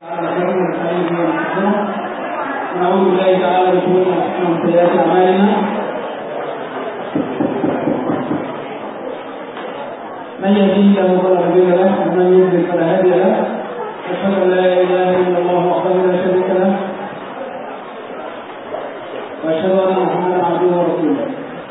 ونعوذ بالله تعالى من شرور انفسنا ومن سيئات اعمالنا من يهديه الله فلا مضل له ومن يضلل فلا هادي له اشهد ان لا اله الا الله وحده لا شريك له واشهد ان محمدا عبده ورسوله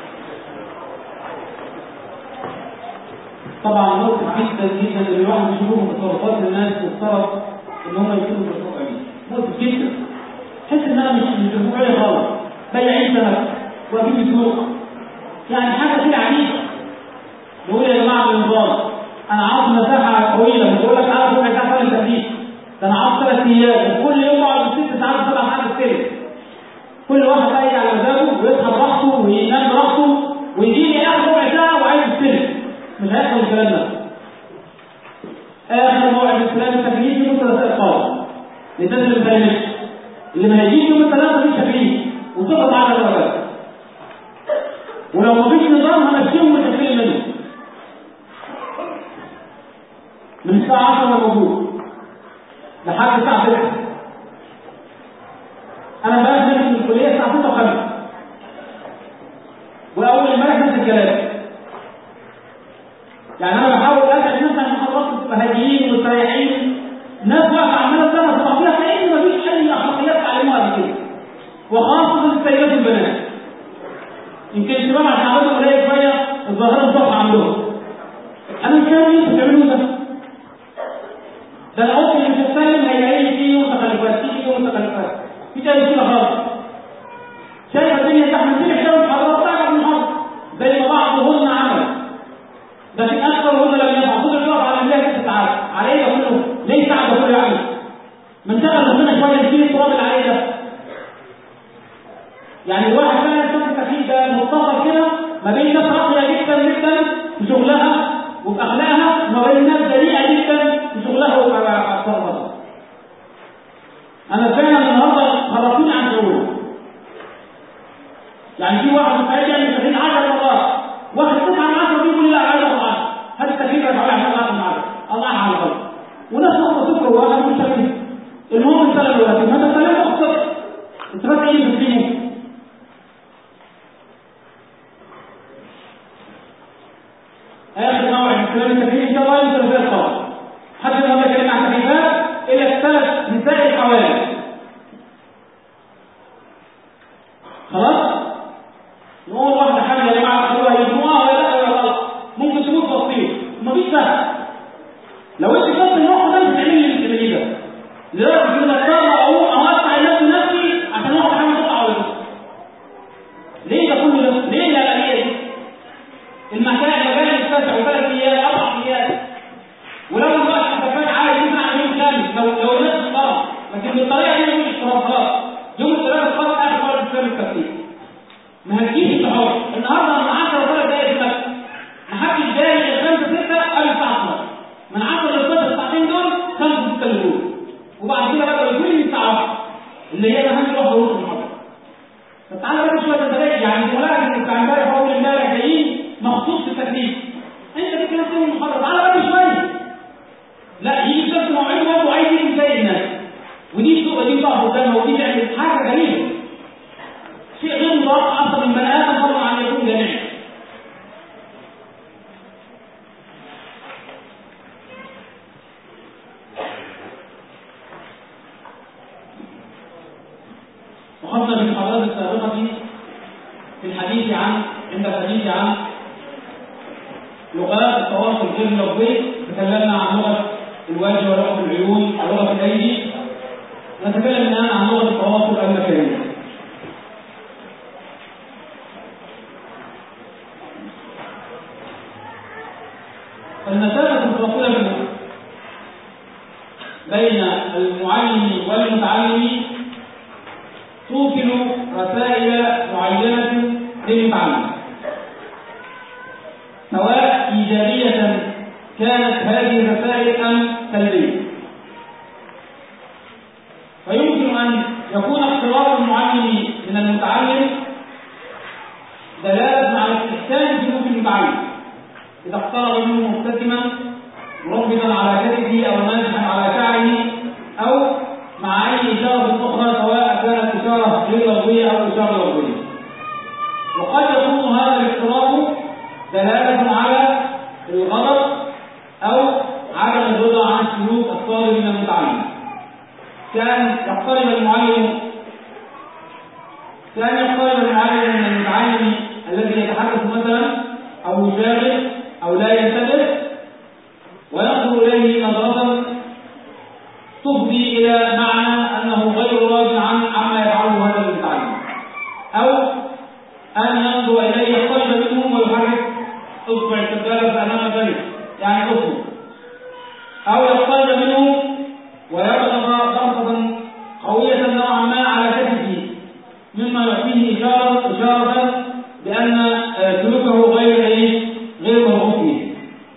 طبعا نقطة جدا جدا ان الواحد يشوف تصرفات الناس مفترض ان هم يكونوا بالرفع دي نقطة جدا تحس انها مش مش رفعية خالص بياعين سمك واقفين في السوق يعني حاجة كده عجيبة نقول يا جماعة بالنظام انا عاوز مساحة طويلة بقول لك عاوز ربع ساعة صلي تكليف ده انا عاوز ثلاث ايام وكل يوم اقعد ست ساعات سبع ساعات استلم كل واحد بقى يجي على مزاجه ويصحى براحته وينام براحته ويجي لي اخر ربع ساعة وعايز يستلم مش هيحصل الكلام ده اخر موعد استلام التكليف يوم الثلاثاء القادم للناس اللي ما فهمتش اللي ما هيجيش يوم الثلاثاء مفيش تكليف وتقف على درجات ولو مفيش نظام هنمشيهم ونتكلم منه من الساعة 10 انا موجود لحد الساعة 6 انا بقى من الكلية الساعة 6 و5 واول امبارح نفس الكلام يعني انا بحاول ادعي الناس عشان خلاص تبقى هاديين ومستريحين ناس واقفه عماله تدرس بعضيها كأن مفيش اي اخلاقيات تعلموها قبل كده وخاصه السيدات والبنات يمكن الشباب عشان عملوا قليل شويه الظاهره مصطفى عندهم انا مش فاهم انتوا بتعملوا ده ده العرف اللي مش هتسلم هيلاقي فيه متخلفات فيه متخلفات مفيش اي مشكله خالص شايف الدنيا زحمه الدنيا كده محرره بتاعك من الحرب زي ما بعضهن عمل لكن اكثرهن لم يفعل كل الوقت على الله ست ساعات عليه ده كله ليه ساعه ده كله يعني من شغل ربنا شويه يشيل التراب اللي عليه ده يعني الواحد فعلا شاف التكليف ده متصل كده ما بين ناس راقيه جدا جدا في شغلها وفي اخلاقها وما بين ناس بريئه جدا في شغلها وفي تصرفاتها انا فعلا النهارده خرجوني عن شعوري يعني في واحد مستعد يعمل تكليف 10 مرات واخد تسعه من 10 بيقول لا عايز اطلع هذا التكليف يا جماعه عشان اطلع معاك الله على الغلط وناس واخده صفر وواحد مش تكليف المهم السلام ولكن ما تسلم اخطر انت بس ايه بتسلمه اخر موعد استلام التكليف ان شاء الله يوم الثلاثاء القادم حتى لو كلمه عن التكليفات الى الثلاث نساء الحوالي خلاص نقول واحده حامل يا جماعه خلوها يجمعوها ولا لا ولا غلط ممكن تموت بسيط مفيش سهل لو انت شفت النقطه ده مش هتعمل لي اللي ده لدرجه ان اضطر اقوم اوسع النفس نفسي عشان واحده حامل تطلع ولا ليه ده كله ده؟ ليه الاليه دي؟ المكان المجال يتسع وثلاث ايام اربع ايام ولو الوقت كفايه عادي ممكن اعمل يوم خامس لو لو الناس اختارت لكن بالطريقه دي مفيش اختراقات يوم الثلاثاء القادم اخر مره بتسلم التكليف ما هتجيش التحول النهارده من 10 ثلاث دقائق في مكه ما حدش جاي من 5 6 قبل الساعه 12 من 10 ل 12 الساعتين دول 5 6 اللي وبعد كده بقى يقول لي الساعه 10 اللي هي اهم واحده ونص المحاضره طب تعالى بقى شويه دقائق يعني الملاعب اللي بتاع امبارح واول امبارح جايين مخصوص في التكليف انت كده كده من المحاضره تعالى بقى شويه لا يجي في نفس موعده برضه عايز يجي زي الناس ودي سوق ودي تقف قدامها ودي تعمل حاجه غريبه شيء غير متوقع اصلا من بني ادم فضلا عن يكون جميعا وخاصة في المحاضرات السابقة في الحديث عن عند الحديث عن لغات التواصل غير اللفظي تكلمنا عن لغة الوجه ولغة العيون ولغة الأيدي نتكلم الآن عن لغة التواصل المكاني فالمسافة الفاصلة بين المعلم والمتعلم توصل رسائل معينة للمتعلم سواء إيجابية كانت هذه الرسائل أم سلبية فيمكن أن يكون اقتراب المعلم من المتعلم دلالة على استحسان سلوك المتعلم إذا اقترب منه مبتسما مربطا على كتفه أو ماسحا على شعره أو غير لفظية أو إشارة لفظية وقد يكون هذا الاقتراب دلالة على الغضب أو عدم الرضا عن السلوك الصادر من المتعلم كان يقترب المعلم كان يقترب المعلم من المتعلم الذي يتحدث مثلا أو يشاغل أو لا ينتبه وينظر إليه نظرة تفضي إلى معنى أنه غير راض عن عما يفعله هذا المتعلم أو أن ينظر إليه يقترب منه ويحرك اصبع السبابة أمام ذلك يعني اصبع أو يقترب منه ويضغط ضغطة قوية نوعا ما على كتفه مما يعطيه إشارة إشارة بأن سلوكه غير إيه؟ غير مرغوب فيه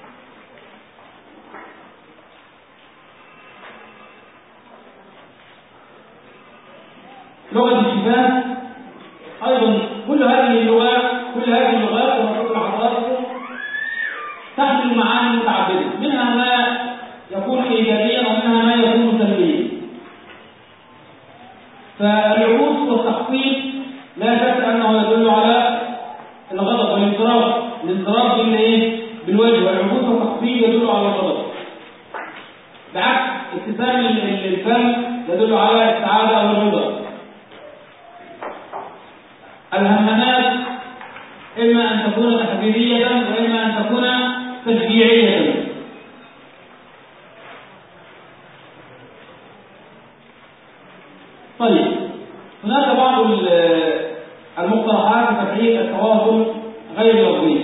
لغة الشفاه أيضا كل هذه اللغات كل هذه اللغات ومفروض العصائر تحمل معاني متعددة منها ما يكون إيجابيا ومنها ما يكون سلبيا فالعبوس والتخطيط لا شك أنه يدل على الغضب والانصراف الانصراف بالايه بالوجه والعبوس والتخطيط يدل على الغضب بعكس ابتسام الفم يدل على السعادة أو الرضا الهمنات إما أن تكون تحذيرية وإما أن تكون تشجيعية طيب هناك بعض المقترحات لتفعيل التواصل غير اللفظي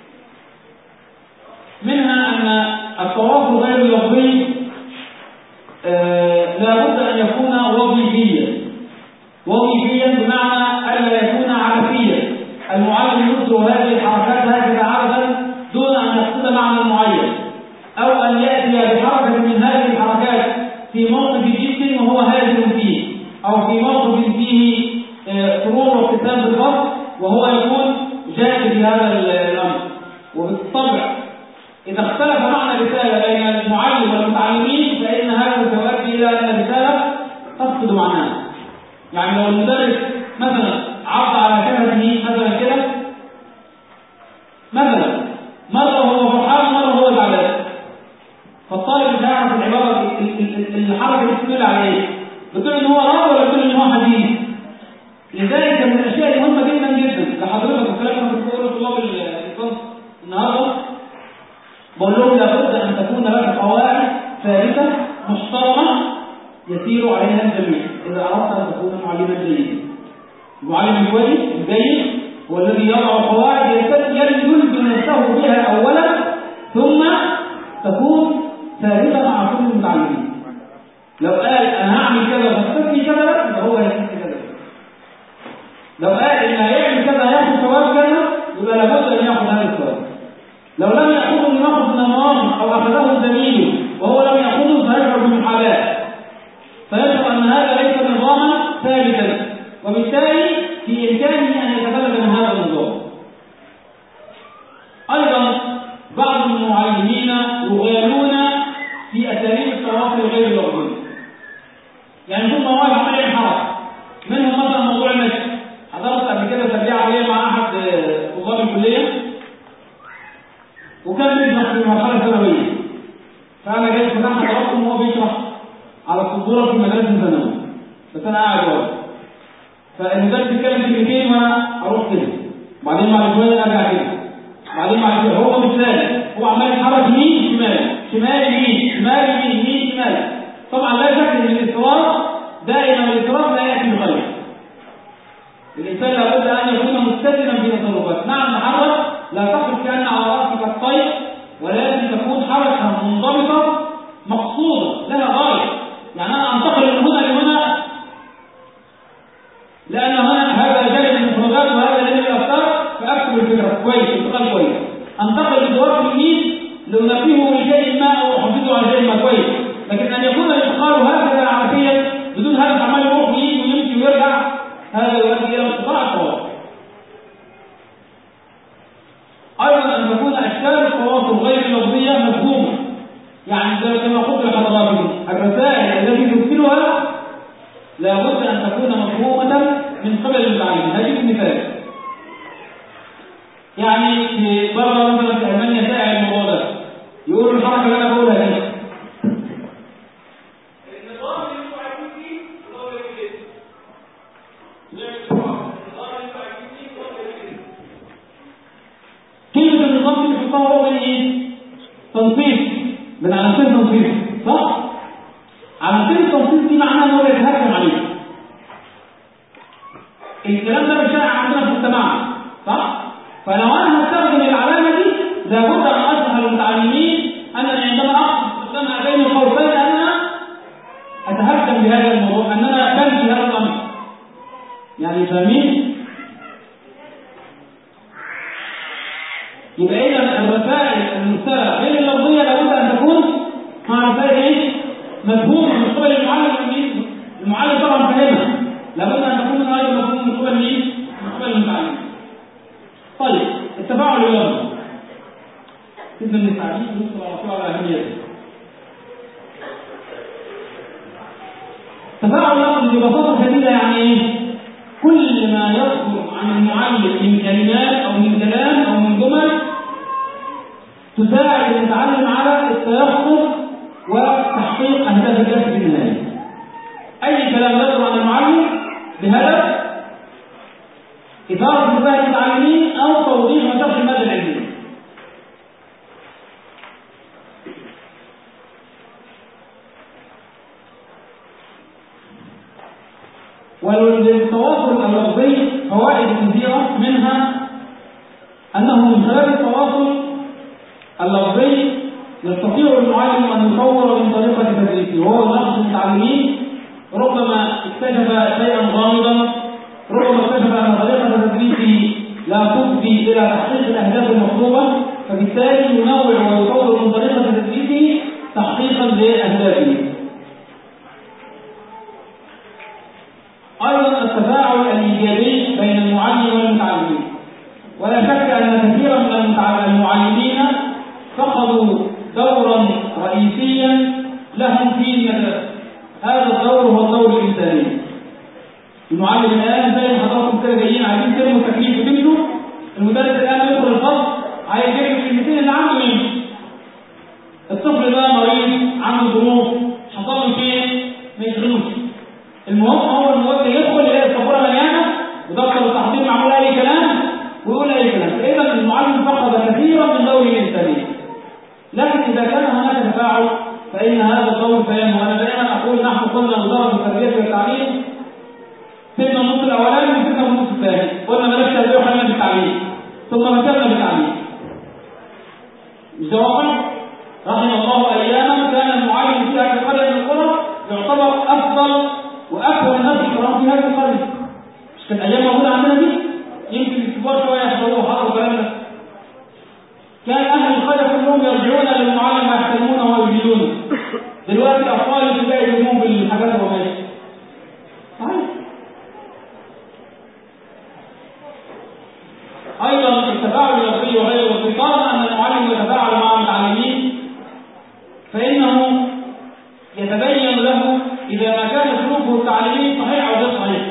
منها أن التواصل غير اللفظي آه لا بد أن يكون وظيفيا وظيفيا بمعنى ألا يكون عبثيا المعلم يذكر هذه الحركات هكذا عبثا دون أن يقصد معنى معين أو أن يأتي بحركة من هذه الحركات في موقف جد وهو هازل فيه أو في موقف فيه سرور وابتسام بالفصل وهو يكون جاد في هذا الأمر وبالطبع إذا اختلف معنى الرسالة بين المعلم والمتعلمين فإن هذا سيؤدي إلى أن الرسالة تفقد معناها يعني لو المدرس مثلا عرض على كلمته مثلا كده مثلا مرة هو فرحان مرة هو زعلان فالطالب مش هيعرف العبارة الحركة اللي بتدل على ايه؟ بتقول ان هو راضي ولا بتقول ان هو حزين؟ لذلك من الاشياء المهمة جدا جدا لحضرتك والكلام انا كنت بقوله طلاب الصنف النهارده بقول لهم لابد ان تكون لك قواعد ثابتة محترمة يسير عليها الجميع إذا أردت أن تكون معلما جيدا المعلم الكويس الجيد هو الذي يضع قواعد يلزم نفسه بها أولا ثم تكون ثابتة مع كل المتعلمين لو قال أنا هعمل كذا وهستثني كذا يبقى هو هيستثني كذا لو قال إن هيعمل كذا هياخد ثواب كذا يبقى لابد أن ياخذ هذا الثواب لو لم يأخذه المناقض من المواقف أو أخذه زميله وهو لم يأخذه فيشعر بمحاباة فيشعر أن هذا ليس نظاما ثابتا وبالتالي في إمكانه أن يتفلت من هذا النظام أيضا بعض المعلمين يغالون في أساليب التواصل غير اللفظي يعني ثم واقف عمل حركة منهم مثلا موضوع المشي حضرت قبل كده تربية عملية مع أحد طلاب الكلية وكان بيشرح في المرحلة الثانوية فأنا جاي فتحت حضراتكم وهو بيشرح على السبورة في المدرسة الثانوية بس أنا قاعد ورا فالمدرس بيتكلم كلمتين وأنا أروح كده بعدين بعد شوية أرجع كده بعدين بعد شوية هو مش سالم هو عمال يتحرك يمين شمال شمال يمين شمال يمين يمين شمال طبعا لا شك ان الاضطراب دائما الاضطراب لا ياتي بخير الانسان لابد ان يكون متزنا في تصرفاته نعم تحرك لا تقف كان على راسك الطير ولكن تكون حركه منضبطه مقصوده لها غايه يعني انا انتقل من هنا لهنا لان هنا هذا جانب المفردات وهذا جانب الافكار فاكتب الفكره كويس انتقال كويس انتقل بجواب اليمين لأنبهه لشيء ما أو أحفظه على شيء ما كويس لكن أن يكون الانتقال هكذا عرفيا بدون هذا عمال يروح ويجي ويمشي ويرجع هذا يؤدي إلى انقطاع التواصل أيضا أن تكون أشكال التواصل غير اللفظية مفهومة يعني زي كما قلت لحضراتكم الرسائل التي ترسلها لابد أن تكون مفهومة من قبل المتعلمين هذه مثال يعني في بره مثلا في المانيا شائع الموضوع ده يقولوا الحركه اللي انا بقولها دي كلمة النظام دي بيحطها هو من ايه؟ تنصيص من عناصر تنصيص صح؟ عناصر التنصيص دي معناها ان هو يتهكم عليه الكلام ده مش شائع عندنا في مجتمعنا صح؟ فلو انا هستخدم العلامه دي لابد ان اشرح للمتعلمين انني عندما اقصد استخدامها بين القوسين اننا اتهكم بهذا الموضوع اننا بنفي هذا الامر يعني فاهمين؟ يبقى اذا الرسائل المرسله غير اللفظيه لابد ان تكون مع رسائل ايه؟ مفهومه من قبل المعلم المعلم طبعا فاهمها لابد ان تكون من ايضا مفهوم من قبل مين؟ من قبل المتعلم. طيب التفاعل اللفظي سيدنا ابن سعدي يذكر على على اهميته. التفاعل اللفظي ببساطه شديده يعني ايه؟ كل ما يصدر عن المعلم من كلمات او من كلام او من جمل تساعد المتعلم على التيقظ وتحقيق اهداف الدرس في النهايه. اي كلام يصدر عن المعلم بهدف إثارة انتباه المتعلمين أو توضيح وشرح المادة العلمية. وللتواصل اللفظي فوائد كثيرة منها أنه من خلال التواصل اللفظي يستطيع المعلم أن يطور من طريقة تدريسه وهو يلاحظ المتعلمين ربما اكتشف شيئا غامضا ربما اكتشف أن طريقة تدريسه لا تفضي إلى تحقيق الأهداف المطلوبة فبالتالي ينوع ويطور من طريقة تدريسه تحقيقا لأهدافه أيضا التفاعل الإيجابي بين المعلم والمتعلمين ولا شك أن كثيرا من المعلمين فقدوا دورا رئيسيا لهم في المدرسة هذا الدور هو الدور الإنساني المعلم الآن زي ما حضراتكم كده جايين عايزين ترموا تكليف بنته المدرس الآن يدخل الفصل عايز يجيب الكلمتين اللي عنده منه الطفل ده مريض عنده ظروف حصل له شيء ما يشغلوش المهم هو الموجه يدخل يلاقي السبوره مليانه ودفتر التحضير معمول اي كلام ويقول اي كلام فاذا المعلم فقد كثيرا من دوره الانساني لكن اذا كان هناك تفاعل فان هذا الدور سينمو وانا دائما اقول نحن قلنا وزاره التربيه والتعليم سيبنا النص الاولاني وسيبنا النص الثاني قلنا بلاش تربيه وخلينا بالتعليم ثم مثلنا بالتعليم مش ده واقع؟ رحم الله اياما كان المعلم في اهل قريه من القرى يعتبر افضل واكثر الناس احترام في هذه القريه مش كانت ايام موجوده عندنا دي يمكن الكبار شويه يحضروها وحضروا الكلام ده كان اهل القريه كلهم يرجعون للمعلم ويحترمونه ويجيدونه دلوقتي الاطفال اللي بقى يلمون بالحاجات وهو ماشي صحيح ايضا التفاعل اللفظي وغيره وطالما ان المعلم يتفاعل مع المتعلمين فانه يتبين له اذا ما كان سلوكه التعليمي صحيح او غير صحيح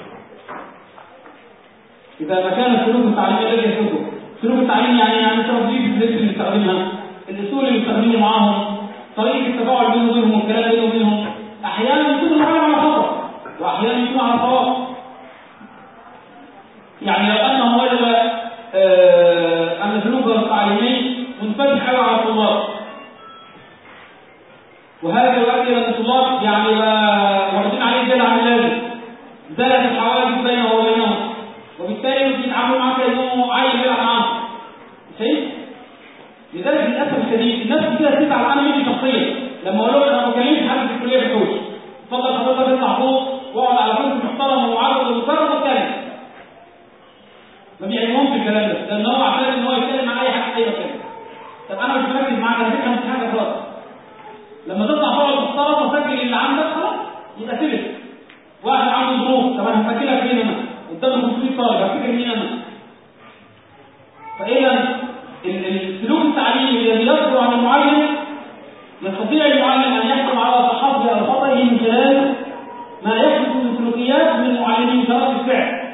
اذا ما كان السلوك التعليمي الذي يسلكه سلوك التعليم يعني يعني تربيه اللبس اللي بيستخدمها الاسلوب اللي بيستخدمه معاهم طريقه التفاعل بينه وبينهم والكلام بينه وبينهم احيانا يكون المعلم على خطا واحيانا يكون على صواب يعني لو انه وجد آه ان سلوكه التعليمي منفتح قوي على الطلاب وهذا يؤدي الى ان الطلاب يعني واخدين عليه زي العامل لازم زالت الحواجز بينه وبينهم وبالتالي بيتعاملوا معاه كانه عيل بيلعب معاه فهمت؟ لذلك للاسف الشديد الناس كده تزعل انا مني شخصيا لما اقول لهم انا ما بكلمش حد في الكليه بحوش اتفضل حضرتك اطلع فوق واقعد على كرسي محترم ومعرض ومكرم واتكلم ما بيعجبهمش الكلام ده لان هو اعتاد ان هو يتكلم مع اي حد في اي مكان طب انا مش مركز معاك انا فكره مش حاجه خالص لما تطلع تقعد محترم وسجل اللي عندك خلاص يبقى سبت واحد عنده ظروف طب انا هسجلك فين انا قدام 500 طالب هفتكر مين انا فاذا السلوك التعليمي الذي يصدر عن المعلم يستطيع المعلم ان يحكم على صحته او خطئه من خلال ما يحدث من السلوكيات من المعلمين ترك الفعل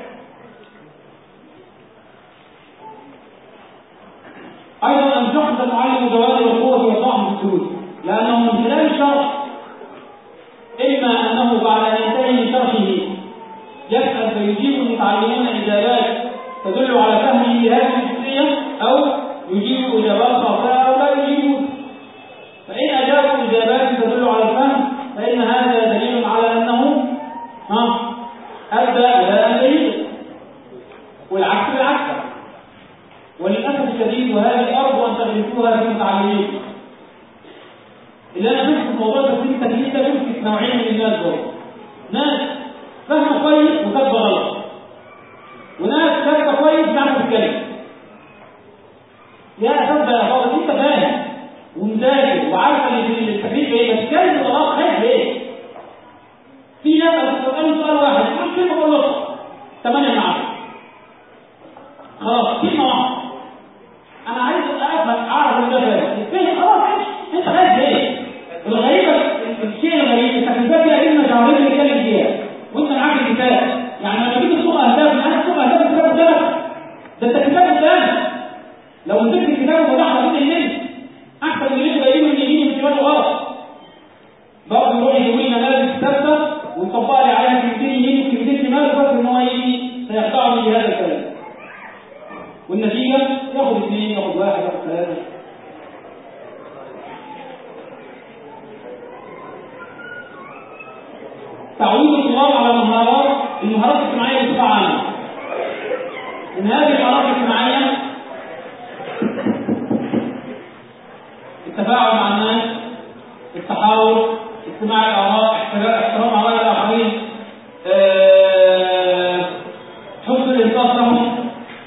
أيضا أن تحدث المعلم جواد القوة والضعف في السلوك لأنه من خلال الشرح إما أنه بعد أن ينتهي من شرحه يسأل فيجيب المتعلمون إجابات تدل على فهمه لهذه الجزئية أو يجيب إجابات خاطئة أو لا يجيب فإن أجابوا إجابات تدل على الفهم فإن هذا دليل على أنه ها أدى إلى أن يجب والعكس بالعكس وللأسف الشديد وهذه أرجو أن تغلقوها في المتعلمين اللي أنا شفت موضوع تفسير التكليف ده يمسك نوعين من الناس دول ناس فاهمة كويس وكاتبة غلط وناس كاتبة كويس بتعرف تتكلم يا أساس يا فاضل أنت فاهم ومذاكر وعارف ان التكليف ايه بس كلمة غلط خايف ايه في ناس بتسألني سؤال واحد كل كلمة بقول له ثمانية من عشرة خلاص كلمة واحدة أنا عايز أفهم أعرف إن ده فاهم الفهم خلاص أنت خايف ايه الغريبة الشيء الغريب التكليفات دي أكيد شهرين بنتكلم فيها وأنت معاك الكتاب يعني لما تيجي تصوغ أهداف أنا تصوغ أهداف الكتاب قدامك ده التكليفات قدامك لو مسكت الكتاب وفتحت هتقول النمس احسن من اللي انتوا جايبينه من يمين ومن شمال غلط برضه يروح يجيب لنا ملابس ثابته ويطبق لي عليها كلمتين يمين وكلمتين شمال بس ان هو يجي سيخدعني بهذا الكلام والنتيجه ياخد اثنين ياخد واحد ياخد ثلاثه تعويض الطلاب على المهارات المهارات الاجتماعيه بصفه عامه ان هذه المهارات الاجتماعيه التفاعل مع الناس التحاور استماع الاراء احترام اراء الاخرين أه حسن الانصاف لهم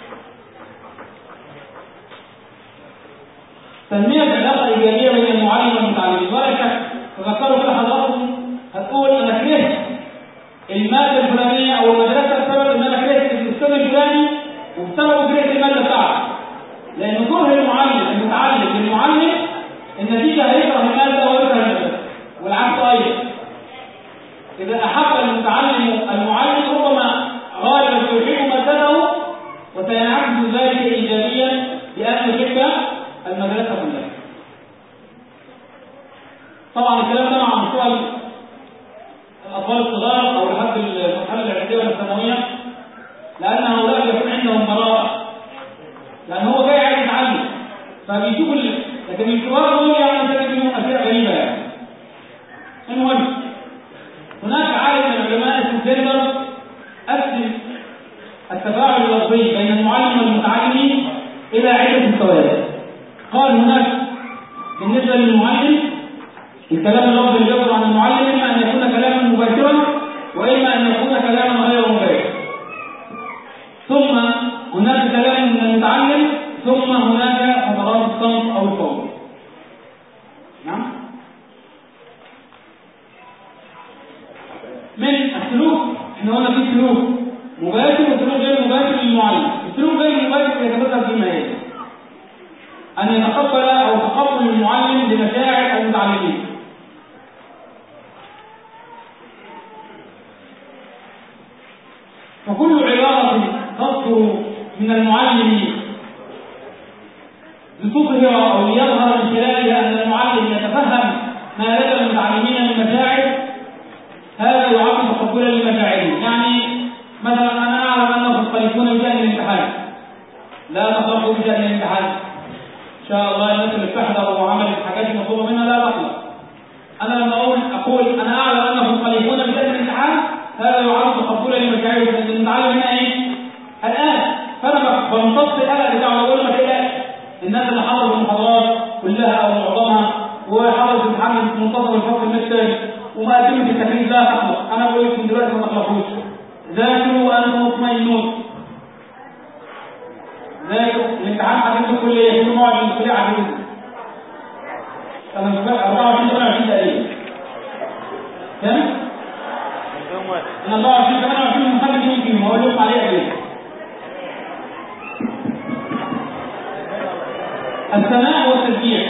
تنمية العلاقة الإيجابية بين المعلم والمتعلم ولا شك تذكروا كده حضراتكم هتقول أنا كرهت المادة الفلانية أو المدرسة بسبب إن أنا كرهت الأستاذ الفلاني وبسببه كرهت المادة بتاعته لأن كره المعلم المتعلم للمعلم النتيجة هيكره المادة ويكره المدرسة والعكس أيضا إذا أحب المتعلم المعلم ربما غالبا سيحب مادته وسينعكس ذلك إيجابيا لأن يحب المدرسة كلها طبعا الكلام ده مع مستوى الأطفال الصغار أو لحد المرحلة الإعدادية ولا الثانوية لأن هؤلاء يكون عندهم براءة لأن هو جاي عايز يتعلم فبيشوف لكن الكبار دول يعني تجد منهم اشياء غريبه يعني المهم هناك عالم من العلماء اسمه سيربر قسم التفاعل اللفظي بين المعلم والمتعلم الى عده مستويات قال هناك بالنسبه للمعلم الكلام اللفظي اللي يصدر عن المعلم اما ان يكون كلاما مباشرا واما ان يكون كلاما غير مباشر ثم هناك كلام من المتعلم ثم هناك فترات الصمت او الصوت نعم من السلوك احنا قلنا في سلوك مباشر وسلوك غير مباشر للمعلم السلوك غير المباشر يتمثل فيما يلي ان يتقبل او تقبل المعلم لمشاعر المتعلمين فكل عبارة تصدر من المعلم لتظهر او ليظهر من خلالها ان المعلم يتفهم ما لدى المتعلمين من مشاعر هذا يعد تقبلا لمشاعرهم يعني مثلا انا اعلم انكم تختلفون بشان الامتحان لا تخافوا بشان الامتحان ان شاء الله الناس اللي بتحضر وعملت حاجات مطلوبه منها لا تقلق انا لما اقول اقول انا اعلم انكم تختلفون بشان الامتحان هذا يعد تقبلا لمشاعرهم لان المتعلم هنا ايه؟ الان فانا بمتص القلق بتاعه واقول ما تقلقش الناس اللي حضروا المحاضرات كلها او معظمها وحضروا امتحان في منتصف الفصل المثل ومقدمة التكليف لا تقلق انا بقول لكم دلوقتي ما تقلقوش ذاكروا وانتم مطمئنون ذاكروا الامتحان حديث الكلية كل موعد من الكلية عديد انا مش فاكر 24 28 تقريبا كم؟ انا 24 28 محدد يمكن هقول لكم عليها ايه الثناء والتشجيع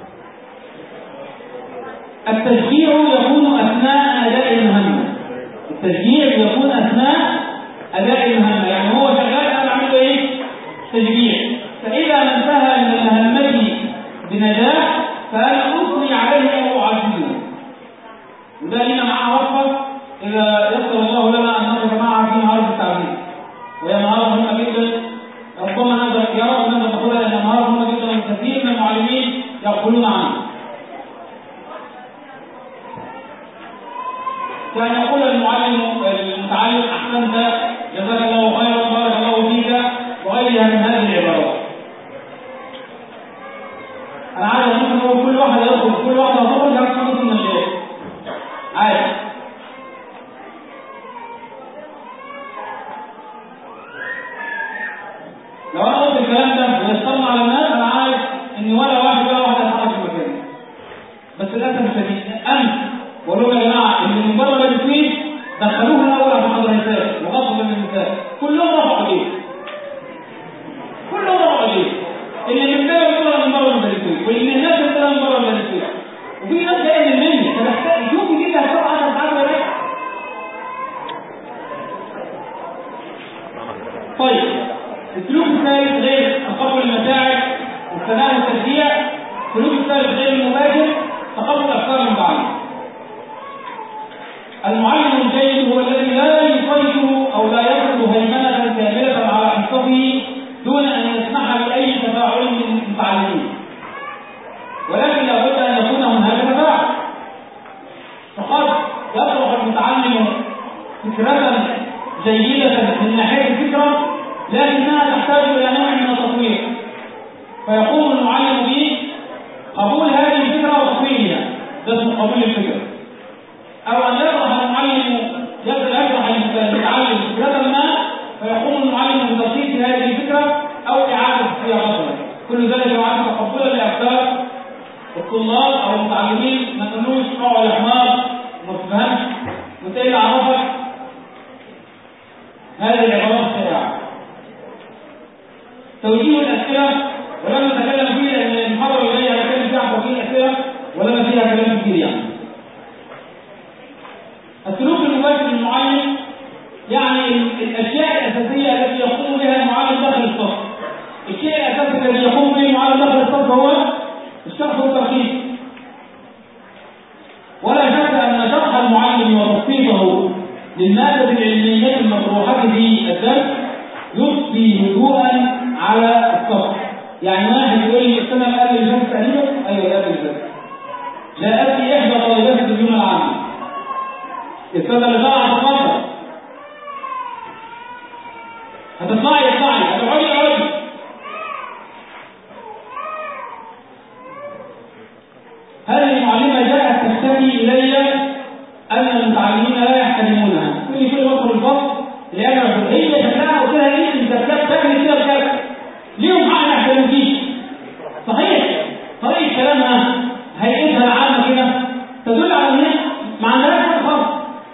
التشجيع يكون اثناء اداء المهمه وده لينا معاه وقفة إذا يسر الله لنا أن نقف معها في مهارة التعليم وهي مهارة مهمة جدا ربما نقدر يرى أن نقولها لأن مهارة مهمة جدا وكثير من المعلمين يقولون عنها كان يقول المعلم المتعلم أحسنت جزاك الله خيرا بارك الله فيك وغيرها من هذه العبارات أنا عارف ممكن أقول كل واحد يدخل كل واحد هتخرج هتخرج من الشيء عارف لو انا قلت الكلام ده ويصطدم على الناس انا عارف ان ولا واحد ولا واحد هيتحرك في مكانه بس للاسف الشديد امس بقول لهم يا جماعه اللي من بره التسويق دخلوه الاول على محاضره نساء وغصب من النساء كلهم رفعوا ايديه كلهم رفعوا ايديه اللي من بره بره من بره التسويق واللي هناك من بره من بره التسويق وفي ناس جايه من مني فبحتاج شوفي كده هتقعد 10 ساعات ولا لا طيب السلوك الثالث غير تقبل المشاعر والثناء والتشجيع السلوك الثالث غير المباشر تقبل افكار المتعلم المعلم الجيد هو الذي لا يسيطر او لا يفرض هيمنه كامله على حصته دون ان يسمح باي تفاعل من المتعلمين ولكن لابد ان يكون هناك تفاعل فقد يطرح المتعلم فكره جيده من ناحيه الفكره لكنها تحتاج إلى نوع من التطوير فيقوم المعلم بقبول هذه الفكرة وتطويرها ده اسمه قبول الفكرة أو أن يطرح المعلم يبدأ يطرح المتعلم فكرة ما فيقوم المعلم بتصحيح هذه الفكرة أو إعادة صياغتها كل ذلك يعد تقبلا لأفكار الطلاب أو المتعلمين ما تقولوش اقعد يا حمار وما تفهمش وانت ايه اللي عرفك هذه العبارات الشائعه توجيه الأسئلة ولم نتكلم فيه لأن المحاضرة اللي جاية هنتكلم فيها عن توجيه الأسئلة ولما فيها كلام كتير يعني. السلوك المباشر للمعلم يعني الأشياء الأساسية التي يقوم بها المعلم داخل الصف. الشيء الأساسي الذي يقوم به المعلم داخل الصف هو الشرح والتركيز. ولا شك أن شرح المعلم وتبسيطه للمادة العلمية المطروحة في الدرس يضفي هدوءا على الصف يعني واحد يقول لي السنه قبل اللي فاتت تقريبا ايوه قبل اللي فاتت جاءتني احدى طالبات الترجمه العامه السنه اللي طلعت تفضل هتطلعي اطلعي هتقعدي اقعدي هذه المعلمه جاءت تشتكي الي ان المتعلمين لا يحترمونها كل كل ما ادخل الفصل اللي انا هي شكلها قلت لها ليه انت بتعمل كده بجد ليهم حق ما يحترموكيش صحيح طريقه كلامها هيئتها العامه كده تدل على ان ما عندهاش حاجه خالص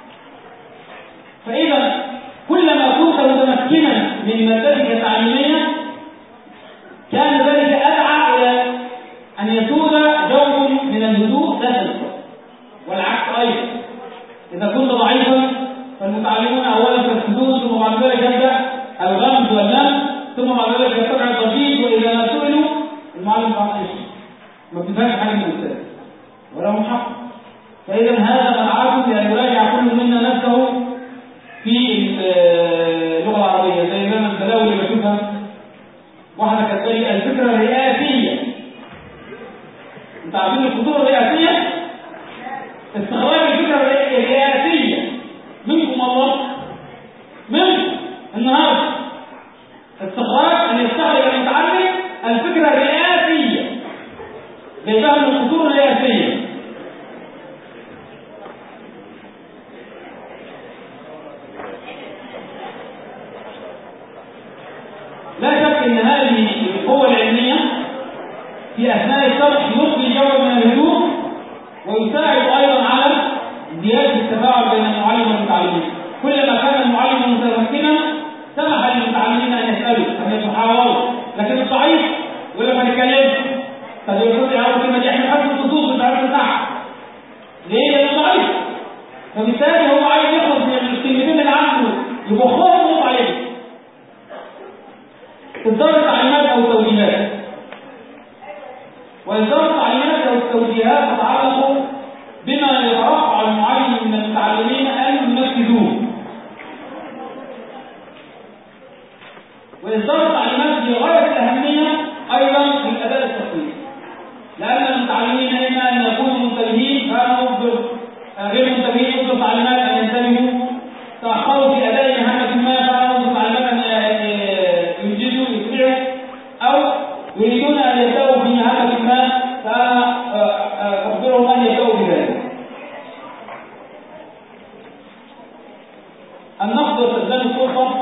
فاذا كلما كنت متمكنا من مادتك التعليميه كان ذلك ادعى الى ان يسود جو من الهدوء داخل والعكس ايضا اذا كنت ضعيفا فالمتعلمون اولا في الحدود ثم بعد ذلك يبدا الغمز واللمس ثم بعد ذلك يرتفع الضجيج واذا ما سئلوا المعلم قال ايش ما بتفهمش حاجه من الاستاذ ولهم حق فاذا هذا مدعاكم لان يراجع كل منا نفسه في اللغه العربيه زي ما انا البلاوي اللي بشوفها واحده كانت لي الفكره الرئاسيه انت عارفين الخطوره الرئاسيه استخراج الفكره الرئاسيه منكم الله منكم النهارده استخراج ان يستخرج المتعلم الفكره الرئاسيه جايبها من الخطوره الرئاسيه لا شك ان هذه القوه العلميه في اثناء الشرح يضفي جو من الهدوء ويساعد ايضا على زياده التفاعل بين المعلم والمتعلمين كلما كان المعلم متمكنا سمح للمتعلمين ان يسالوا ان يتحاوروا لكن الضعيف يقول لك ما نتكلمش طب يقول لي اول كلمه دي احنا حاسس الخصوص مش عارف نسمعها ليه؟ لانه ضعيف فبالتالي هو عايز يخرج من الكلمتين اللي عنده يبخهم ويقف عليهم اصدار التعليمات او التوجيهات واصدار التعليمات او التوجيهات تتعلق بما يترفع المعلم تعليمات ان ينتبهوا تاخروا في اداء مهمه ما فامروا تعليمات ان ينجزوا يسرعوا او يريدون ان يبداوا في مهمه ما فانا اخبرهم ان يبداوا بذلك النقد واستخدام السلطه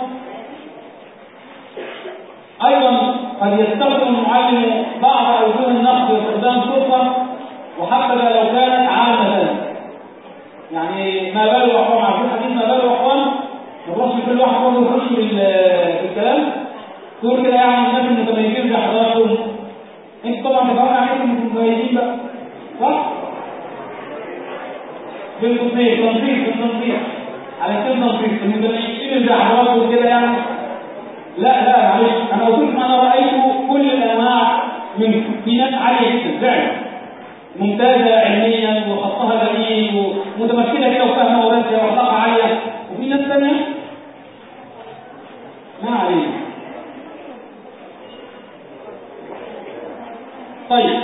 ايضا قد يستخدم المعلم بعض اوجه النقد واستخدام السلطه وحتى لو كانت عامه يعني ما بال الاخوان عارفين حديث ما بال الاخوان الرسول كل واحد برضه يخش في الكلام تقول كده يعني الناس المتميزين زي حضراتكم انتوا طبعا تفهموا يعني انتم متميزين بقى صح؟ بالتصنيف تنظيف بالتنظيف على كده تنظيف المتميزين زي حضراتكم كده يعني لا لا معلش انا قلت لكم انا رايت كل الانواع من في ناس عاليه جدا فعلا ممتازه علميا وخطها جميل ومتمكنه كده وفاهمه وراسيه واخلاقها عاليه وفي ناس ثانيه ما علينا طيب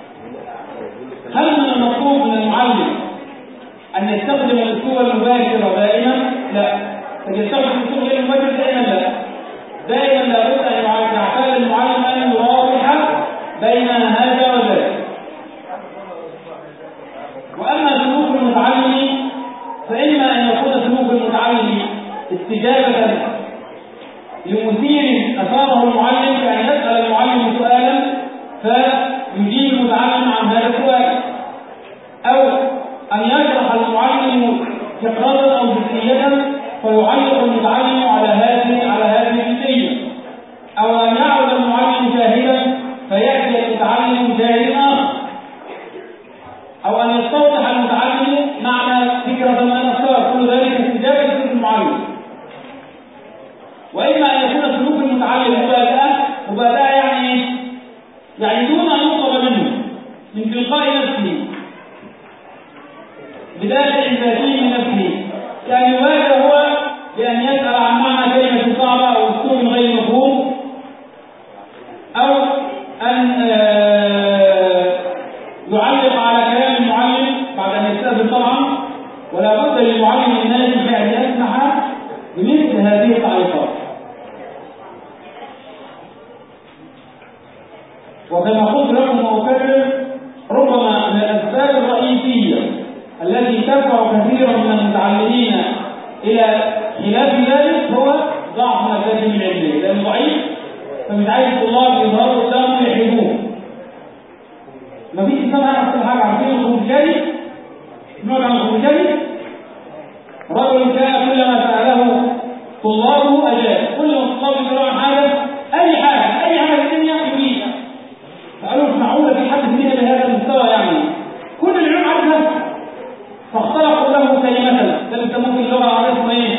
هل من المطلوب من المعلم ان يستخدم الاسلوب المباشر دائما؟ لا قد يستخدم الاسلوب غير المباشر دائما لا دائما لابد ان يعتاد المعلم ان يراوح بين هذا وذاك واما سلوك المتعلم فاما ان يكون سلوك المتعلم استجابه لمثير اثاره المعلم كان يسال المعلم سؤالا فيجيب المتعلم عن هذا السؤال او ان يشرح المعلم فكره او جزئيه فيعلق المتعلم على هذه على هذه الجزئيه او ان يعود المعلم جاهلا فياتي المتعلم جاهل اخر او ان يستوضح المتعلم معنى فكره من الافكار كل ذلك استجابه سلوك المعلم واما ان يكون سلوك المتعلم مبادئه مبادئه يعني يعني دون ان يطلب منه من تلقاء نفسه بدافع ذاتي من نفسه كان يبادر هو بأن يسأل عن معنى كلمة صعبة أو أسلوب غير مفهوم أو أن يعلق على كلام المعلم بعد أن يستأذن طبعا ولا بد للمعلم الناجح أن يسمح بمثل هذه التعليقات وكما قلت لكم وأكرر ربما من الأسباب الرئيسية التي تدفع كثيرا من المتعلمين الى خلاف ذلك هو ضعف مكاتب العلميه لانه ضعيف فمش عايز الطلاب يظهروا قدامه ويحبوه مفيش انسان هيعرف كل حاجه عارفين الخنفشاري نوع عن الخنفشاري رجل كان كلما ساله طلابه اجاب كل ما الطلاب يسالوا عن حاجه اي حاجه اي حاجه في الدنيا يجيبها فقالوا مش معقوله في حد فينا بهذا المستوى يعني كل العلوم عارفها فاخترقوا له كلمة ده اللي بيسموه في اللغة العربية اسمه ايه؟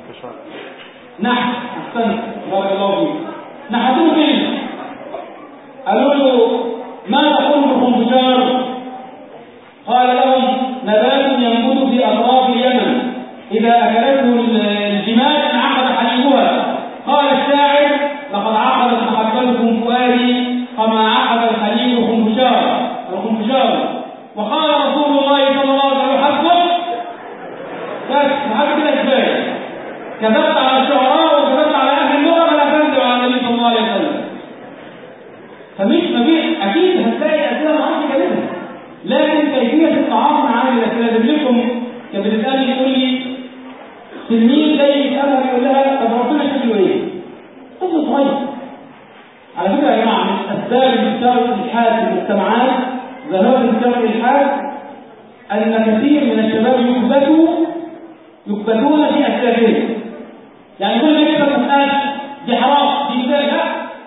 نحت احسنت بارك الله فيك نحتوه كلمة قالوا له ما تقول بالخنفشار؟ قال لهم نبات ينبت في أطراف اليمن إذا أكلته الجمال انعقد حليبها قال الشاعر لقد عقدت محبتكم فؤادي كما عقد الحليب خنفشار الخنفشار وقال رسول الله صلى الله عليه وسلم حسبك بس محب كده كفايه كذبت على الشعراء وكذبت على اهل اللغه فلا تكذب على النبي صلى الله عليه وسلم فمش مفيش اكيد هتلاقي اسئله ما اعرفش اجابتها لكن كيفيه التعاطي مع هذه الاسئله لكم كانت بتسالني تقول لي تلميذ جاي يسالها يقول لها طب ربنا شكله ايه؟ طفل صغير على فكره يا جماعه من اسباب انتشار الالحاد في المجتمعات ظاهرة انتشار الإلحاد أن كثير من الشباب يثبتوا يثبتون في أسلافهم يعني كل ما يكتب مسألة دي حرام دي مثال لا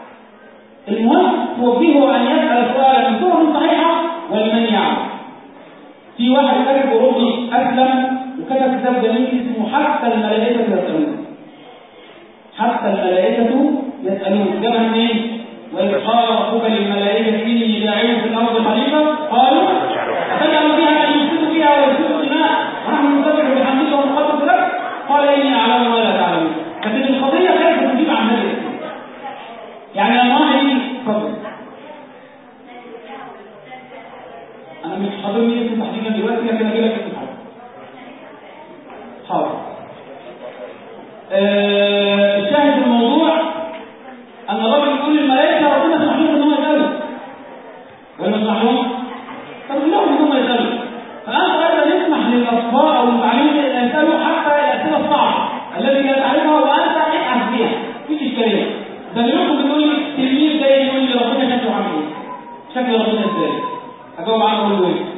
المهم توجهه أن يسأل سؤالا من طرق صحيحة ولمن يعلم في واحد كاتب أوروبي أسلم وكتب كتاب جميل اسمه حتى الملائكة يسألون حتى الملائكة يسألون جابها منين؟ وإذ قال ربك للملائكة إني جاعل في الأرض خليفة قالوا أتجعل فيها من يفسد فيها ويسفك الدماء ونحن نسبح بحمدك ونقدس لك قال إني أعلم ما لا تعلمون لكن القضية كانت تجيب عن النبي يعني لما واحد يجي اتفضل أنا مش حاضرني اسم تحديدا دلوقتي لكن أجي لك اسم حاضر آه، الشاهد في الموضوع ان الرجل يقول للملائكه ربنا سمح لهم ان هم يسالوا ولا ما سمح لهم؟ طب لهم ان هم يسالوا فانت ايضا يسمح للاطفال او المتعلمين ان يسالوا حتى الاسئله الصعبه التي لا تعرفها وانت ابحث فيها مفيش اشكاليه ده منكم بيقول لي تلميذ جاي يقول لي ربنا شكله عامل ايه؟ شكل ربنا ازاي؟ اجاوب عنه اقول له ايه؟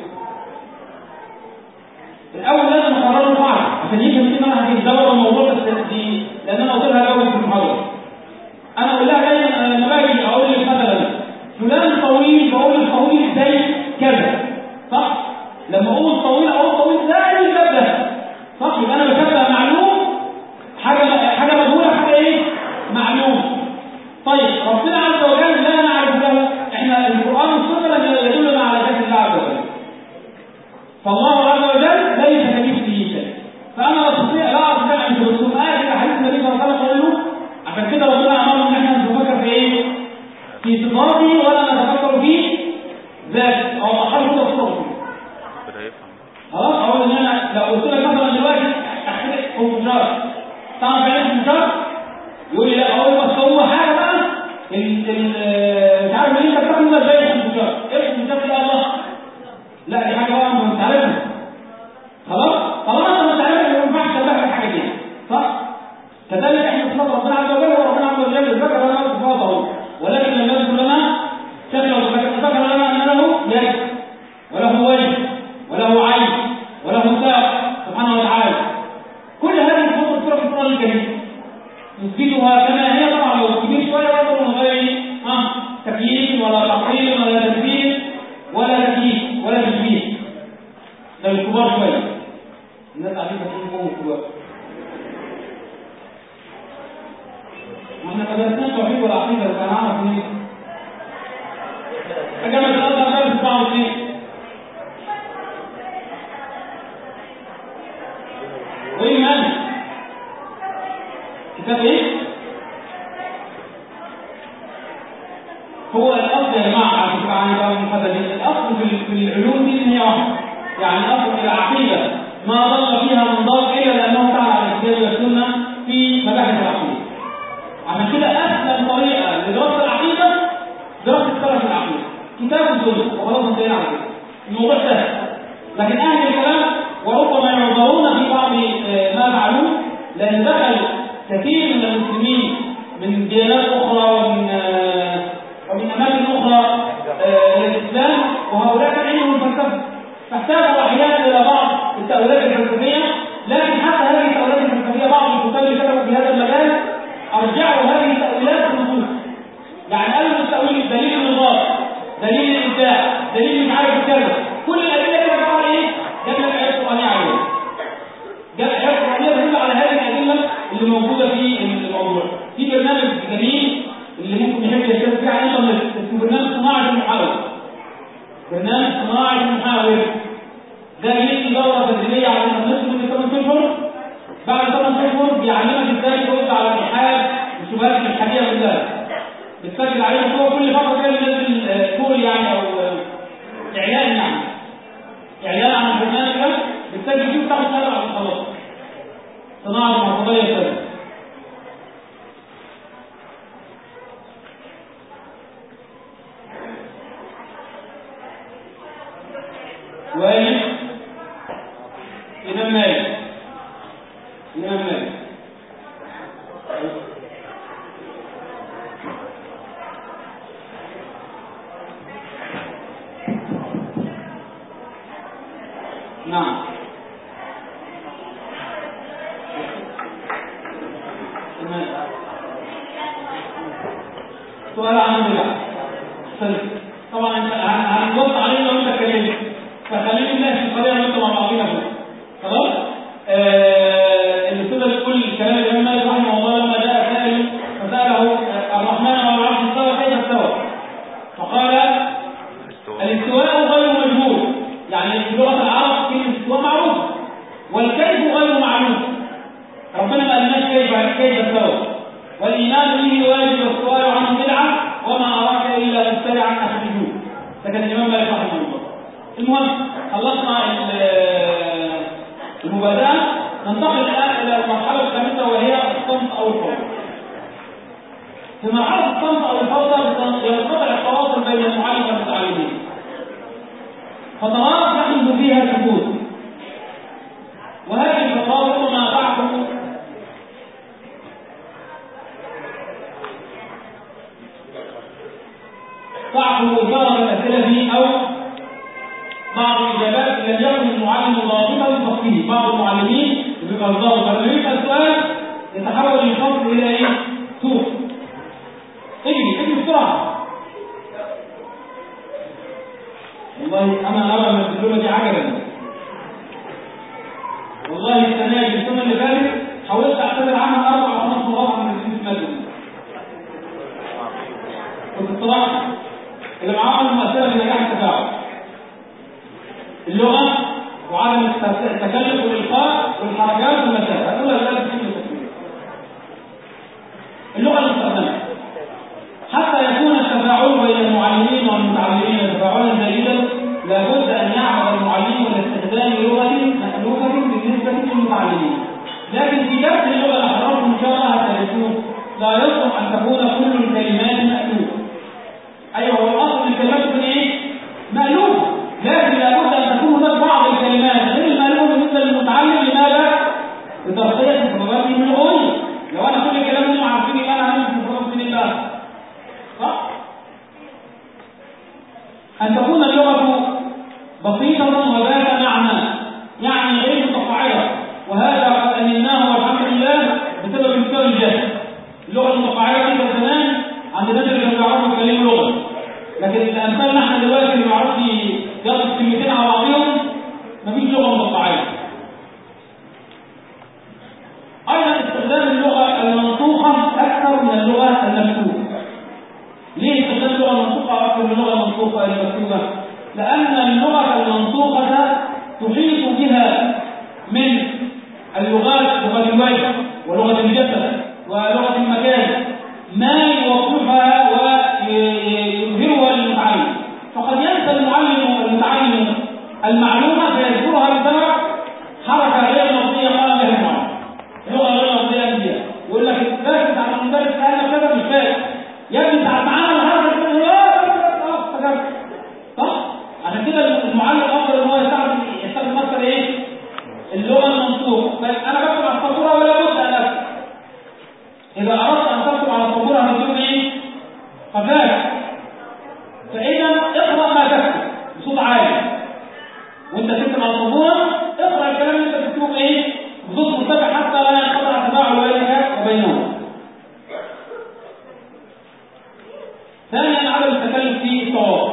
الاول لازم اقرره قاعده عشان يفهم ان انا هتدور الموضوع بس دي لان انا قلت لها الاول في المحاضره انا اقول لها دايما انا لما باجي اقول لك مثلا فلان طويل بقول لك طويل زي كذا صح لما اقول طويل اقول طويل زي كذا صح يبقى انا بشبه معلوم حاجه حاجه مجهوله حاجه ايه معلوم طيب ربنا عز وجل لا نعرف له احنا القران والسنه يدلنا على ذات الله عز وجل فالله عز وجل ليس كمثله شيء فانا لا استطيع لا استطيع ان ترسم ايه حديث النبي صلى الله عليه وسلم يقول له عشان كده ربنا امرنا ان احنا نتفكر في ايه؟ في صفاته ولا نتفكر في ذاته او اقل كده صورته خلاص اقول ان انا لو قلت لك مثلا دلوقتي احكي خنجر تعرف يعني خنجر يقول لي لا اقول له بس هو حاجه بقى ال- ال- مش عارف مين انت بتاكل ده زي الخنجر ايه الخنجر ده يا الله لا دي حاجه بقى ما انت عارفها خلاص طالما انت مش عارفها ما ينفعش تشبهها بالحاجه دي صح كذلك احنا صفات ربنا عز وجل هو ربنا عز وجل ذكر لنا صفاته ولكن لم يذكر لنا شكله ذكر لنا ان له يد وله وجه وله عين وله ساق سبحانه وتعالى كل هذه الصفات مذكوره في القران الكريم نثبتها كما هي طبعا لو كبير شويه برضه من غير ها تكييف ولا تعطيل ولا تدبير ولا تكييف ولا تشبيه ده الكبار شويه الناس قاعدين فاكرين فوق الكبار ما احنا ما درسناش توحيد ولا عقيده بس انا اعرف منين جامعة الازهر درس 97 وايه مالك كتاب ايه؟ هو الاصل يا جماعه عشان تبقى عندي بقى المحددين الاصل في في العلوم دي ان هي واحده يعني اصل العقيده ما ضل فيها من ضل الا لانه تعالى على الكتاب والسنه في مباحث العقيده عشان كده اسلم طريقه لدراسه العقيده دراسه سلف العقيده كتاب وسنه وخلاص انتهينا على كده الموضوع سهل لكن اهل الكلام وربما يعذرون في بعض آه، ما فعلوه لان دخل كثير من المسلمين من ديانات اخرى ومن آه، ومن اماكن اخرى آه، الى الاسلام وهؤلاء كان عندهم الفلسفه فاحتاجوا احيانا الى بعض التاويلات الفلسفيه لكن حتى هذه التاويلات الفلسفيه بعض الكتاب اللي كتبوا في هذا المجال ارجعوا هذه التاويلات للنصوص يعني قالوا التاويل دليل النظام دليل الابداع دليل مش عارف كذا كل الادله كده بقى ايه جاب لك ايات قرانيه عليها جاب ايات قرانيه تدل على هذه الادله اللي موجوده في الموضوع في برنامج جميل اللي ممكن يحب يشترك فيه على الانترنت اسمه برنامج صناعه المحاور برنامج صناعه المحاور ده بيدي دوره تدريبيه على الانترنت لمده 8 اشهر بعد 8 اشهر بيعلمك ازاي ترد على الالحاد والشبهات الالحاديه كلها بتسجل عليه هو كل فتره كده بينزل آه، كول يعني او آه، اعلان يعني اعلان عن البرنامج ده بتسجل فيه وتاخد شهاده على خلاص صناعه المعتقديه كده والد إمام مالك إمام مالك نعم تمام. سؤال عن البدع أحسنت. طبعا انت هن- هنبص عليه لو انت اتكلمت فخلينا نناقش القضيه انا وانت مع بعضينا فوق خلاص آه الاستاذه بتقول الكلام الامام مالك رحمه الله لما جاء سائل فساله آه، الرحمن على العرش استوى كيف استوى فقال الاستواء غير مجهول يعني في لغه العرب كلمه استواء معروف والكيف غير معلوم ربنا ما قالناش كيف كيف استوى والايمان به واجب والسؤال عنه بدعه وما اراك الا مبتدعا اخرجوه ده كان الامام مالك رحمه الله المهم خلصنا ال- المبادئ ننتقل الآن إلى المرحلة الخامسة وهي الصمت أو الفوضى. في مرحلة الصمت أو الفوضى ينقطع التواصل بين المعلم والمتعلمين. فترات يحدث فيها سكوت. وهذه الفترات ربما تعقل تعقل إثارة الأسئلة أو بعض الإجابات لم يكن المعلم ضابطا لفصله بعض المعلمين بيبقى ضابط لما يسأل سؤال يتحول الفصل إلى إيه؟ سوق اجري اجري بسرعة والله أنا أرى من التجربة دي عجبا والله السنة دي السنة اللي فاتت حاولت أعتذر عنها أربع أو خمس مرات من السنة المادة كنت الصراحة اللي معاهم المؤثرة لنجاح التفاعل اللغة وعدم التكلف والإلقاء والحركات والمسافة هذول الأسئلة في التصوير اللغة المستخدمة حتى يكون التفاعل بين المعلمين والمتعلمين تفاعلا جيدا لابد أن يعمل المعلم لاستخدام لغة مألوفة بالنسبة للمتعلمين لكن في درس اللغة الأحرار إن شاء الله هتعرفون لا يصلح أن تكون كل الكلمات مألوفة أيوه هو الأصل الكلمات تكون إيه؟ مألوفة لكن لابد ان تكون هناك بعض الكلمات غير المعلومه بالنسبه للمتعلم لماذا؟ لتغطيه سببات اللغويه لو انا كل الكلام اللي عارفين يبقى انا هعمل في من الله صح؟ ان تكون اللغه بسيطه وذات معنى يعني غير متقاعده وهذا قد امناه والحمد لله بسبب مستوى الجهل اللغه المتقاعده دي زمان عند الناس اللي كانوا بيعرفوا يتكلموا لغه لكن الامثال احنا دلوقتي اللي ما يعرفش ياخد كلمتين على بعضهم مفيش لغه مقطعيه. ايضا استخدام اللغه المنطوقه اكثر من اللغه المكتوبه. ليه استخدام اللغه المنطوقه اكثر من اللغه المنطوقه المكتوبه؟ لان اللغه المنطوقه تحيط بها من اللغات لغه الوجه ولغه الجسد ولغه المكان ما يوضحها ويظهرها للمتعلم فقد ينسى المعلم المتعلم المعلومة فيذكرها بسبب حركة غير لفظية قال بها المعلم لغة غير لفظية بيها يقول لك فاكر على المدرس قال لك كذا مش فاكر يا ابني تعال معانا الحركة كده لا افتكرت صح؟ عشان كده المعلم افضل ان هو يستخدم يستخدم اكثر ايه؟ اللغة المنطوقة فانا بكتب على السبورة ولا بد ان اكتب إذا أردت أن تكتب على السبورة هتكتب إيه؟ قفاك فإذا اقرأ ما تكتب بصوت عالي وأنت تكتب على السبورة اقرأ الكلام اللي أنت تكتبه إيه؟ بصوت مرتفع حتى لا ينقطع تفاعل بينك وبينهم. ثانيا عدم التكلف في الصواب.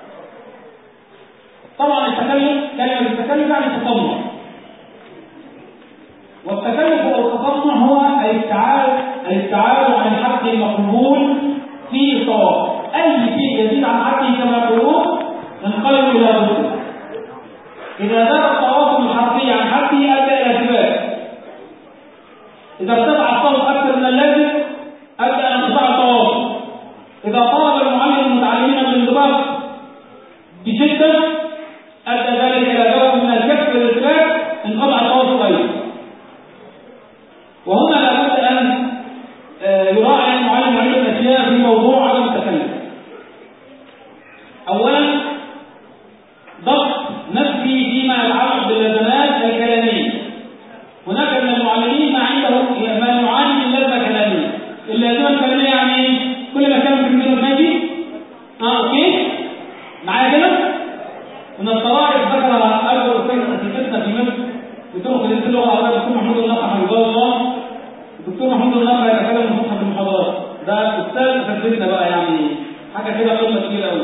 طبعا التكلف كلمة التكلف يعني التطمع. والتكلف او التطمع هو الابتعاد الابتعاد عن الحق المقبول في صواب اي شيء يزيد عن حقه كما يقولون ينقلب الى ضده اذا زاد التواصل الحرفي عن حقه ادى الى ثبات اذا ارتفع الصوت اكثر من اللازم ادى الى انقطاع التواصل اذا طلب المعلم المتعلمين الانضباط بشده ادى ذلك الى درجه من الكف والارتباك انقطع التواصل ايضا وهنا لابد ان يراعي المعلم عدة اشياء في موضوع عدم التكلف. اولا ضبط نفسي فيما يتعلق باللزمات الكلاميه. هناك من المعلمين ما عنده ما يعاني من لازمه كلاميه. اللازمه الكلاميه يعني ايه؟ كل ما كان في منه ماشي اه اوكي معايا كده؟ من الطرائف ذكر ارجو الفتنه في مصر بطرق اللغه العربيه الدكتور محمود النصر حفظه الله الدكتور محمود النصر هيتكلم في مصحف المحاضرات ده استاذ فلسفتنا بقى يعني حاجه كده قمه كبيره قوي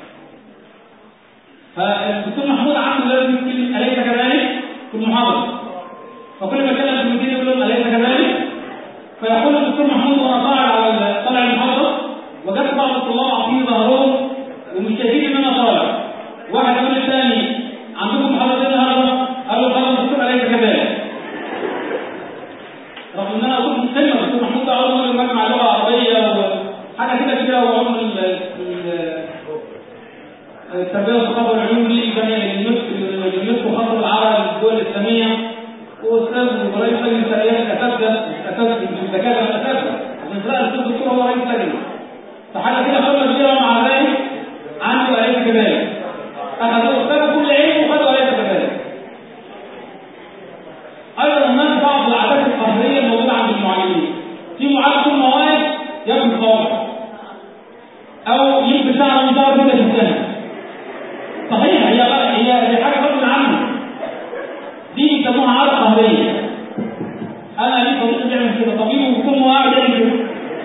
فالدكتور محمود عنده لازم يتكلم اليس كذلك في المحاضره فكل ما كلم كلمتين يقول لهم اليس كذلك فيقول الدكتور محمود وانا طالع على طالع المحاضره وجدت بعض الطلاب عاطين ظهرهم ومش شايفين ان انا طالع واحد يقول للثاني عندكم محاضرتين النهارده قال له خلاص الدكتور اليس كذلك رغم ان انا كنت مسلم الدكتور محمود ده عضو مجمع اللغه العربيه وحاجه كده كده وعضو التربيه والثقافه والعلوم دي جميع اليونسكو اليونسكو خاصه بالعرب الدول الاسلاميه واستاذ ورئيس لجنه السريات الاساتذه الاساتذه مش الدكاتره الاساتذه عشان تلاقي الاستاذ الدكتور هو رئيس لجنه فحاجه كده خبره كبيره مع ذلك عنده اليس كذلك اخذوا استاذ كل علم وخدوا اليس كذلك ايضا هناك بعض العادات القهريه الموجوده عند المعلمين في معلم كل مواد ياكل صواب او يلبس شعر مدار كده في السنه صحيح هي هي هي حاجه غصب عنه دي بيسموها عاده قهريه انا ليه صديق بيعمل كده طبيب ويكون قاعد يعمل كده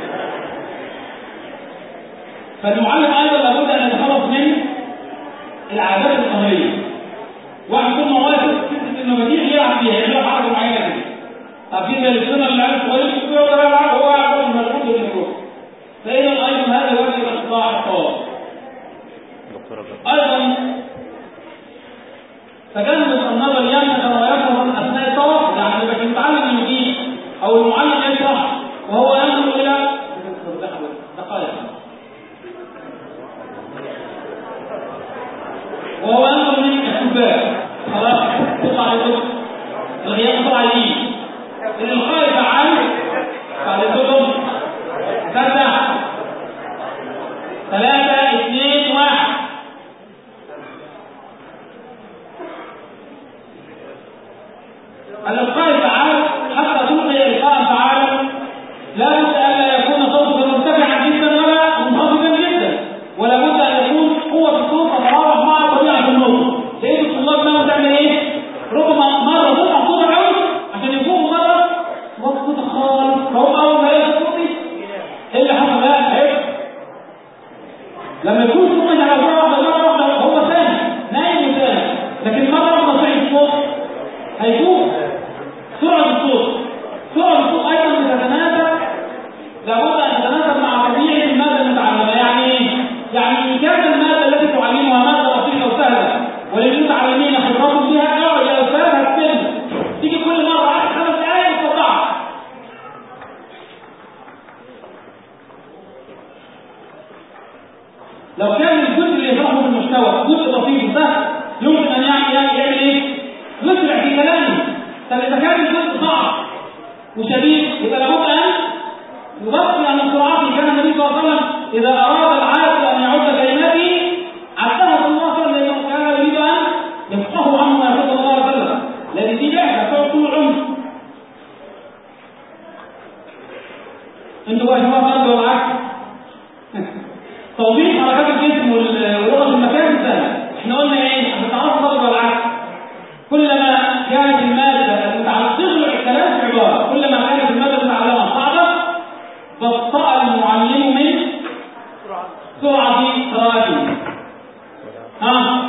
فالمعلم ايضا لابد ان يتخلص من العادات القهريه واحد يكون مواد ست المفاتيح يلعب فيها يعمل حركه معينه كده عارفين زي السنه اللي عارف كويس يقعد يلعب هو قاعد مشغول بالميكروف فاذا ايضا هذا وجه الاخطاء الصواب ايضا تجنب النظر يمنع ويفهم اثناء التواصل يعني يبقى المتعلم يجيب او المعلم يشرح وهو ينظر الى دقائق وهو ينظر من الشباك خلاص تطلع للدكتور الغياب تطلع ليه الخارج عنه بعد الكتب تسع ثلاثة اثنين واحد الإلقاء تعالى حتى تلقي إلقاء تعالى لا بد ألا يكون صوتك مرتفعا جدا ولا منخفضا جدا ولا بد أن يكون قوة الصوت تتراوح مع طبيعة النطق لأن الطلاب ما تعمل إيه؟ ربما مرة ترفع صوتك قوي عشان يفوقوا مرة وقت صوتك خالص فهم أول ما يلاقوا صوتي إيه اللي حصل بقى؟ عيب لما يكون صوتك على مرة واحدة مرة واحدة هو ثاني نايم وثاني لكن مرة واحدة صحيح الصوت هيفوق سرعة الصوت سرعة الصوت أيضا تتناسب لابد أن تتناسب مع طبيعة المادة المتعلمة يعني إيه؟ يعني إن كانت المادة التي تعلمها مادة بسيطة وسهلة وللمتعلمين خبرات فيها اقعد يا أستاذ هتسلم تيجي كل مرة قعدت خمس دقايق وتطلعها لو كان الجزء اللي يفهمه المحتوى جزء بسيط وسهل يمكن أن يعمل يعمل إيه؟ يسرع في كلامه طب إذا كان الجزء صعب وشديد يبقى لابد أن يبطئ عن السرعات كان النبي صلى الله عليه وسلم إذا أراد العاقل أن يعد كلماته عدها صلى الله عليه وسلم لأنه كان يريد أن يفقهوا عنه ما يقول صلى الله عليه وسلم لأن دي لعبة تقعد طول العمر انتوا بقى شباب برضه ولا عكس توضيح حركات الجسم ولغه المكان سهل احنا قلنا ايه عشان تعرفوا برضه ولا عكس كلما كانت المادة المتعلقة تغلق الكلام في عبارة كلما كانت المادة المتعلقة صعبة بطأ المعلم من سرعة قراءته ها